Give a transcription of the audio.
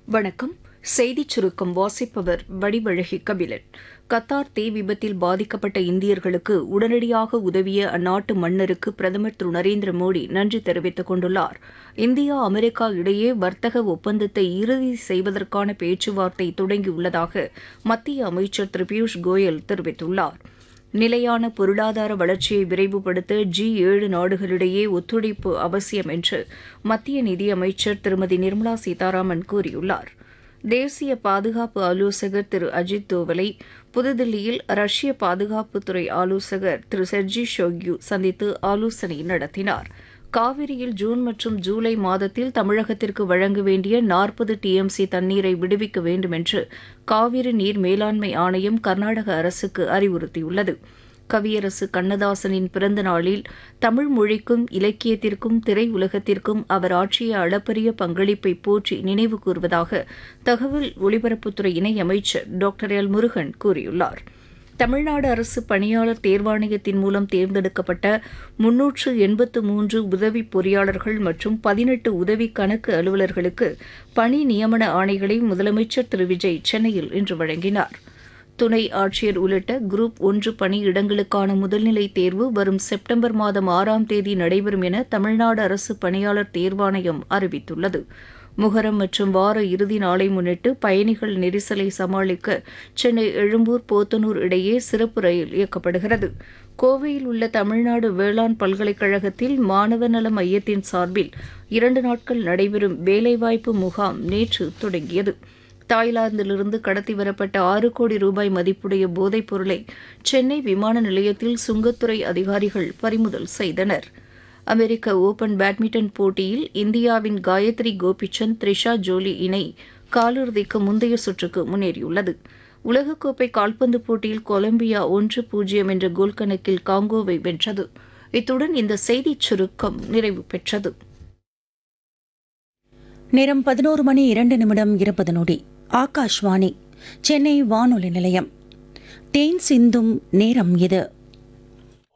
வணக்கம் செய்திச் சுருக்கம் வாசிப்பவர் வடிவழகி கபிலன் கத்தார் தீ விபத்தில் பாதிக்கப்பட்ட இந்தியர்களுக்கு உடனடியாக உதவிய அந்நாட்டு மன்னருக்கு பிரதமர் திரு நரேந்திர மோடி நன்றி தெரிவித்துக் கொண்டுள்ளார் இந்தியா அமெரிக்கா இடையே வர்த்தக ஒப்பந்தத்தை இறுதி செய்வதற்கான பேச்சுவார்த்தை தொடங்கியுள்ளதாக மத்திய அமைச்சர் திரு பியூஷ் கோயல் தெரிவித்துள்ளார் நிலையான பொருளாதார வளர்ச்சியை விரைவுபடுத்த ஜி ஏழு நாடுகளிடையே ஒத்துழைப்பு அவசியம் என்று மத்திய நிதியமைச்சர் திருமதி நிர்மலா சீதாராமன் கூறியுள்ளார் தேசிய பாதுகாப்பு ஆலோசகர் திரு அஜித் தோவலை புதுதில்லியில் ரஷ்ய பாதுகாப்புத்துறை ஆலோசகர் திரு செர்ஜி ஷோக்யூ சந்தித்து ஆலோசனை நடத்தினார் காவிரியில் ஜூன் மற்றும் ஜூலை மாதத்தில் தமிழகத்திற்கு வழங்க வேண்டிய நாற்பது டிஎம்சி தண்ணீரை விடுவிக்க வேண்டும் என்று காவிரி நீர் மேலாண்மை ஆணையம் கர்நாடக அரசுக்கு அறிவுறுத்தியுள்ளது கவியரசு கண்ணதாசனின் பிறந்த நாளில் தமிழ் மொழிக்கும் இலக்கியத்திற்கும் திரையுலகத்திற்கும் அவர் ஆற்றிய அளப்பரிய பங்களிப்பை போற்றி நினைவு கூர்வதாக தகவல் ஒலிபரப்புத்துறை இணையமைச்சர் டாக்டர் எல் முருகன் கூறியுள்ளார் தமிழ்நாடு அரசு பணியாளர் தேர்வாணையத்தின் மூலம் தேர்ந்தெடுக்கப்பட்ட முன்னூற்று எண்பத்து மூன்று உதவி பொறியாளர்கள் மற்றும் பதினெட்டு உதவி கணக்கு அலுவலர்களுக்கு பணி நியமன ஆணைகளை முதலமைச்சர் திரு விஜய் சென்னையில் இன்று வழங்கினார் துணை ஆட்சியர் உள்ளிட்ட குரூப் ஒன்று பணியிடங்களுக்கான முதல்நிலை தேர்வு வரும் செப்டம்பர் மாதம் ஆறாம் தேதி நடைபெறும் என தமிழ்நாடு அரசு பணியாளர் தேர்வாணையம் அறிவித்துள்ளது முகரம் மற்றும் வார இறுதி நாளை முன்னிட்டு பயணிகள் நெரிசலை சமாளிக்க சென்னை எழும்பூர் போத்தனூர் இடையே சிறப்பு ரயில் இயக்கப்படுகிறது கோவையில் உள்ள தமிழ்நாடு வேளாண் பல்கலைக்கழகத்தில் மாணவ நல மையத்தின் சார்பில் இரண்டு நாட்கள் நடைபெறும் வேலைவாய்ப்பு முகாம் நேற்று தொடங்கியது தாய்லாந்திலிருந்து கடத்தி வரப்பட்ட ஆறு கோடி ரூபாய் மதிப்புடைய போதைப் பொருளை சென்னை விமான நிலையத்தில் சுங்கத்துறை அதிகாரிகள் பறிமுதல் செய்தனர் அமெரிக்க ஓபன் பேட்மிண்டன் போட்டியில் இந்தியாவின் காயத்ரி கோபிச்சந்த் த்ரிஷா ஜோலி இணை காலிறுதிக்கு முந்தைய சுற்றுக்கு முன்னேறியுள்ளது உலகக்கோப்பை கால்பந்து போட்டியில் கொலம்பியா ஒன்று பூஜ்ஜியம் என்ற கோல் கணக்கில் காங்கோவை வென்றது இத்துடன் இந்த செய்திச் சுருக்கம் நிறைவு பெற்றது நேரம் பதினோரு மணி இரண்டு நிமிடம் இருபது நொடி ஆகாஷ்வாணி சென்னை வானொலி நிலையம் தேன் சிந்தும் நேரம் இது